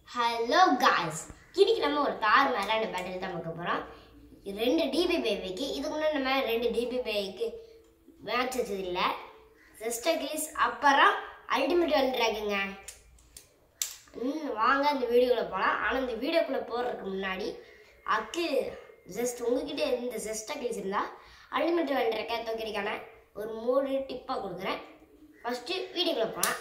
Hello guys இன்னைக்கு நம்ம ஒரு தார் மேலான பேட்டில் தான் பார்க்க போகிறோம் ரெண்டு டிபி பேபிக்கு இதுக்கு முன்னாடி நம்ம ரெண்டு டிபி பேபிக்கு மேட்ச் வச்சது இல்லை சிஸ்டர் கிளீஸ் அப்புறம் அல்டிமேட் வந்துட்டாக்குங்க ம் வாங்க இந்த வீடியோக்குள்ளே போகலாம் ஆனால் இந்த வீடியோக்குள்ளே போகிறதுக்கு முன்னாடி அக்கு ஜஸ்ட் உங்ககிட்ட இந்த ஜெஸ்டா கிளீஸ் இருந்தால் அல்டிமேட் வந்துருக்க தோக்கிறதுக்கான ஒரு மூணு டிப்பாக கொடுக்குறேன் ஃபஸ்ட்டு வீடியோக்குள்ளே போகலாம்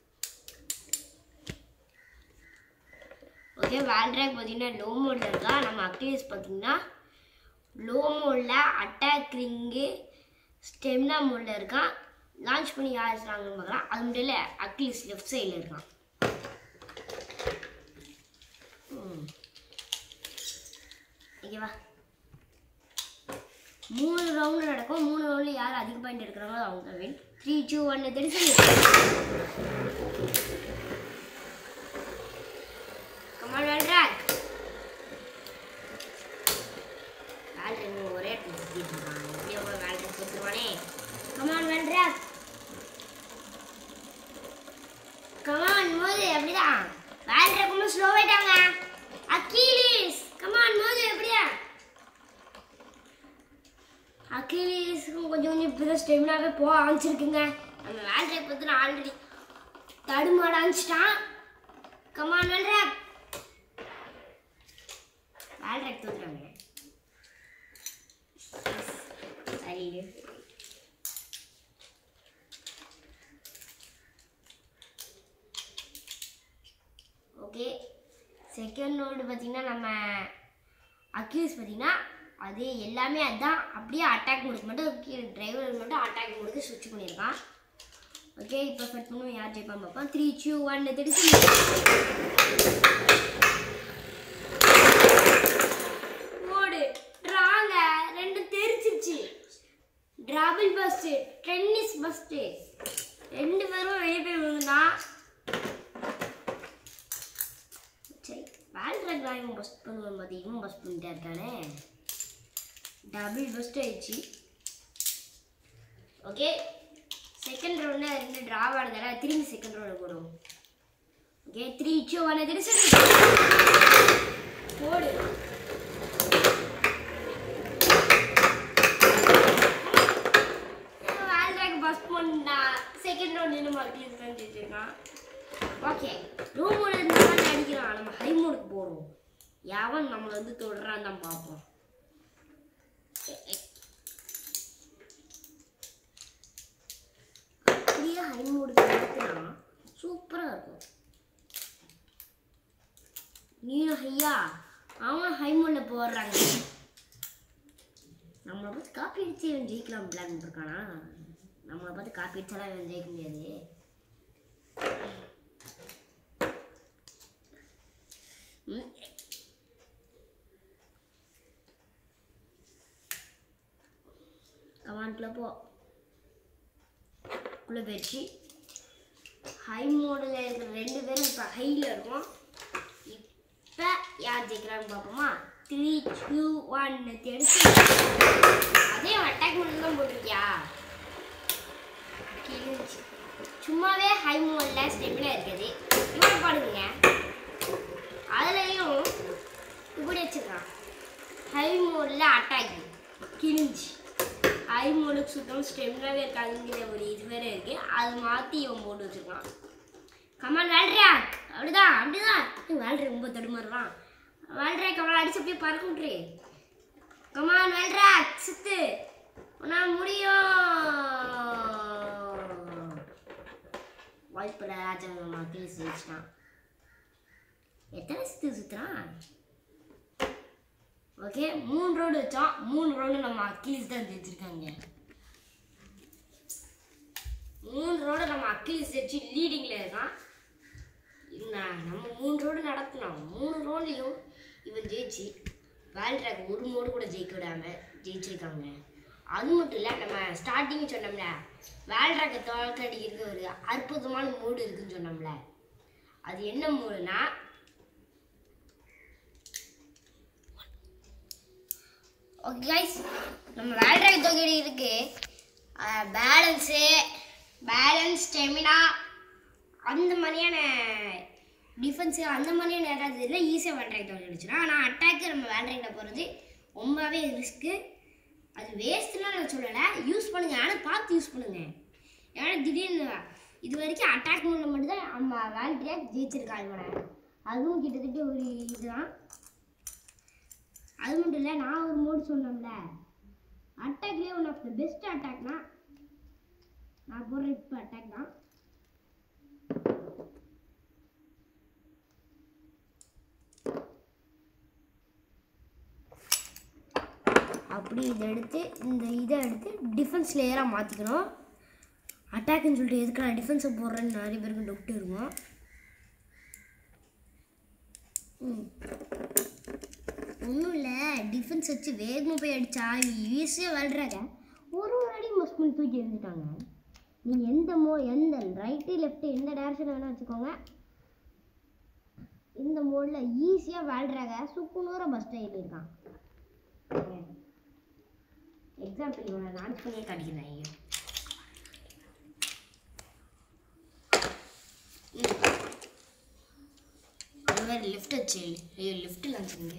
ஓகே வேல்ட்ராக் பார்த்தீங்கன்னா லோ மோடில் இருக்கா நம்ம அக்டிவிஸ் பார்த்தீங்கன்னா லோ மோடில் அட்டாக் ரிங்கு ஸ்டெம்னா மோடில் இருக்கான் லான்ச் பண்ணி யார் இருக்காங்கன்னு பார்க்கலாம் அது மட்டும் இல்லை அக்டிவிஸ் லெஃப்ட் சைடில் இருக்கான் ம். ஓகேவா மூணு ரவுண்டு நடக்கும் மூணு ரவுண்டில் யார் அதிக பாயிண்ட் எடுக்கிறாங்களோ அவங்க வின் த்ரீ டூ ஒன் தெரிஞ்சு Come on, Valdrag. Valdrag ஒரே சுத்திட்டுருக்கான் எப்படியோ போய் Valdrag சுத்துவானே Come on, Valdrag. Come on, மோது எப்படிதான் Valdrag ரொம்ப ஸ்லோ ஆயிட்டாங்க அக்கீலிஸ் Come on, மோது எப்படியா அக்கீலிஸுக்கும் கொஞ்சம் கொஞ்சம் இப்போ ஸ்டெமினாவே போக ஆரம்பிச்சிருக்குங்க நம்ம Valdrag பற்றி ஆல்ரெடி தடுமாட ஆரம்பிச்சிட்டான் கமான் Valdrag Valdrag தூக்குறாங்க சரி ஓகே செகண்ட் ரோடு பார்த்தீங்கன்னா நம்ம அக்யூஸ் பார்த்தீங்கன்னா அது எல்லாமே அதான் அப்படியே அட்டாக் மோடுக்கு மட்டும் கீழே டிரைவர் மட்டும் அட்டாக் மோடுக்கு ஸ்விட்ச் பண்ணியிருக்கான் ஓகே இப்போ ஃபட் பண்ணுவோம் யார் ஜெயிப்பான் பார்ப்போம் த்ரீ டூ ஒன் திருச்சி ஓடு ட்ராங்க ரெண்டு தெரிச்சிருச்சு டபுள் பஸ்ட் டென்னிஸ் பஸ்ட் ரெண்டு பேரும் வெளியே போய் விழுந்தா சரி வேல்ட்ராக் நான் இவன் பஸ்ட் பண்ணுவேன் பார்த்து இவன் பஸ்ட் பண்ணிட்டா இருக்கானே டபுள் பஸ்ட் ஆயிடுச்சு ஓகே செகண்ட் ரவுண்டில் ரெண்டு ட்ராவ் ஆனதால திரும்பி செகண்ட் ரவுண்டு போடுவோம் okay three two one Trichy போடு வேல்ட்ராக் பஸ் பண்ணா செகண்ட் ரவுண்ட் நம்ம அட்லீஸ்ட் தான் ஜெயிச்சிருக்கான் ஓகே லோ மோடு இருந்தாலும் அடிக்கிறான் நம்ம ஹை மோடுக்கு போகிறோம் எவன் நம்மளை வந்து தொடுறான்னு தான் பார்ப்போம் அப்படியே ஹை மோடுக்கு மாற்றினா சூப்பராக இருக்கும் நீனும் ஹையா அவன் ஹை மோடில் போடுறாங்க நம்மளை பார்த்து காப்பி அடிச்சு இவன் ஜெயிக்கலாம் பிளான் இருக்கானா நம்மளை பார்த்து காப்பி அடிச்சாலாம் இவன் ஜெயிக்க முடியாது ம். கமாண்ட்ல போ உள்ள போயிடுச்சு ஹை மோடில் இருக்கிற ரெண்டு பேரும் இப்போ ஹையில் இருக்கும் இப்போ யார் ஜெயிக்கிறான்னு பார்ப்போமா த்ரீ டூ ஒன் எடுத்து அதே அட்டாக் மோடில் தான் போட்டிருக்கியா கிழிஞ்சி சும்மாவே ஹை மோடில் ஸ்டெப்பில் இருக்குது இவன் பாடுங்க அதுலேயும் இப்படி வச்சிருக்கான் ஹை மோடில் அட்டாக் கிழிஞ்சி ஹை மோடுக்கு சுத்தம் ஸ்டெம்னாவே இருக்காதுங்கிற ஒரு இது வேற இருக்கு அது மாற்றி இவன் போட்டு வச்சிருக்கான் கமான் வேல்ட்ராக் அப்படிதான் அப்படிதான் வேல்ட்ராக் ரொம்ப தடுமாறுறான் வேல்ட்ராக் அவளை அடிச்சு அப்படியே பறக்க விட்டுரு கமான் வேல்ட்ராக் சுத்து உன்னால் முடியும் வாய்ப்பில் ராஜாங்க மக்கள் ஜெயிச்சிட்டான் எத்தனை சுத்து சுத்துறான் ஓகே மூணு ரவுண்டு வச்சோம் மூணு ரவுண்டு நம்ம அக்கிலிஸ் தான் ஜெயிச்சிருக்காங்க மூணு ரவுண்டு நம்ம அக்கிலிஸ் ஜெயிச்சு லீடிங்கில் இருக்கான் நான் நம்ம மூணு ரவுண்டு நடத்தினோம் மூணு ரவுண்ட்லையும் இவன் ஜெயிச்சு வேல்ட்ராக் ஒரு மோடு கூட ஜெயிக்க விடாம ஜெயிச்சிருக்காங்க அது மட்டும் இல்லை நம்ம ஸ்டார்டிங் சொன்னோம்ல வேல்ட்ராக்கை தோற்கடிக்கிறதுக்கு ஒரு அற்புதமான மோடு இருக்குன்னு சொன்னோம்ல அது என்ன மோடுனா ஓகே கைஸ் நம்ம வேல்ட்ராக் தோற்கடிக்கிறதுக்கு பேலன்ஸு பேலன்ஸ் ஸ்டெமினா அந்த மாதிரியான டிஃபென்ஸு அந்த மாதிரியும் நேராக இல்லை ஈஸியாக வேல்ட்ராக்டர் கிடச்சிடும் ஆனால் அட்டாக்கு நம்ம வேல்ட்ராக்டர் போகிறது ரொம்பவே ரிஸ்க்கு அது வேஸ்ட்லாம் நான் சொல்லலை யூஸ் பண்ணுங்க ஆனால் பார்த்து யூஸ் பண்ணுங்க ஏன்னா திடீர்னு இது வரைக்கும் அட்டாக் மூலம் மட்டும்தான் நம்ம வேல்ட்ரியாக ஜெயிச்சிருக்காங்க இவனை அதுவும் கிட்டத்தட்ட ஒரு இதுதான் அது மட்டும் இல்லை நான் ஒரு மோடு சொன்னேன்ல அட்டாக்லேயே ஒன் ஆஃப் த பெஸ்ட் அட்டாக்னா நான் போடுற இப்போ அட்டாக் தான் அப்படி இதை எடுத்து இந்த இதை எடுத்து டிஃபென்ஸ் லேயராக மாற்றிக்கணும் அட்டாக்னு சொல்லிட்டு எதுக்கு நான் டிஃபென்ஸை போடுறேன்னு நிறைய பேருக்கு டவுட் இருக்கும் ஒன்றும் இல்லை டிஃபென்ஸ் வச்சு வேகமாக போய் அடித்தா ஈஸியாக விளாடுறாங்க ஒரு ஒரு அடி மஸ்ட் பண்ணி தூக்கி எழுந்துட்டாங்க நீங்கள் எந்த மோ எந்த ரைட்டு லெஃப்ட்டு எந்த டேரக்ஷன் வேணால் வச்சுக்கோங்க இந்த மோடில் ஈஸியாக விளாடுறாங்க சுக்குநூறாக பஸ் எழுதியிருக்கான் எக்ஸாம்பிள் இவனை லான்ச் பண்ணியே காட்டிக்கிறேன் ஐயோ அது வேறு லிஃப்ட் வச்சு ஐயோ லிஃப்ட் லான்ச் பண்ணுங்க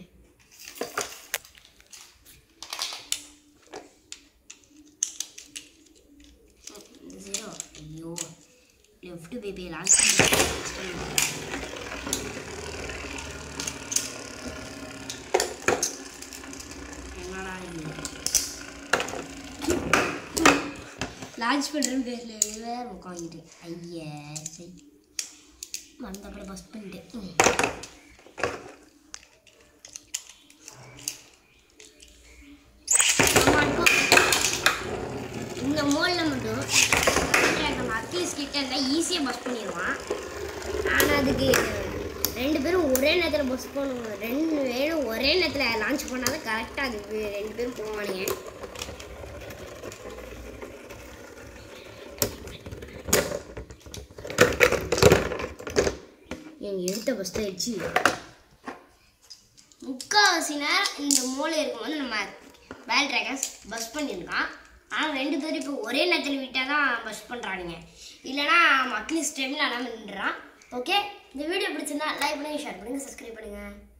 இந்த ஜீரோ ஐயோ லெஃப்ட் பேபி லான்ச் என்னடா இது லான்ச் பண்ணுறேன்னு பேசல வேற உட்காந்துட்டு ஐயா சரி மறந்தப்பட பஸ் பண்ணிட்டேன் ம். ஆமா, இப்போ இந்த மோலில் மட்டும் நம்ம அட்லீஸ்ட் கிட்ட இருந்தால் ஈஸியாக பஸ் பண்ணிடுவான் ஆனால் அதுக்கு ரெண்டு பேரும் ஒரே நேரத்தில் பஸ் பண்ணுவோம் ரெண்டு பேரும் ஒரே நேரத்தில் லான்ச் பண்ணால் தான் கரெக்டாக அது ரெண்டு பேரும் போவானுங்க எங்க எடுத்த பஸ் ஆயிடுச்சு முக்கால்வாசி நேரம் இந்த மூளை இருக்கும்போது நம்ம வேல் ட்ராகன்ஸ் பஸ் பண்ணியிருக்கான் ஆனால் ரெண்டு பேரும் இப்போ ஒரே நேரத்தில் விட்டால் தான் பஸ் பண்ணுறானுங்க இல்லைனா அட்லீஸ்ட் டைமில் அல்லாமல் நின்றுறான் ஓகே இந்த வீடியோ பிடிச்சிருந்தா லைக் பண்ணுங்க ஷேர் பண்ணுங்க சப்ஸ்கிரைப் பண்ணுங்க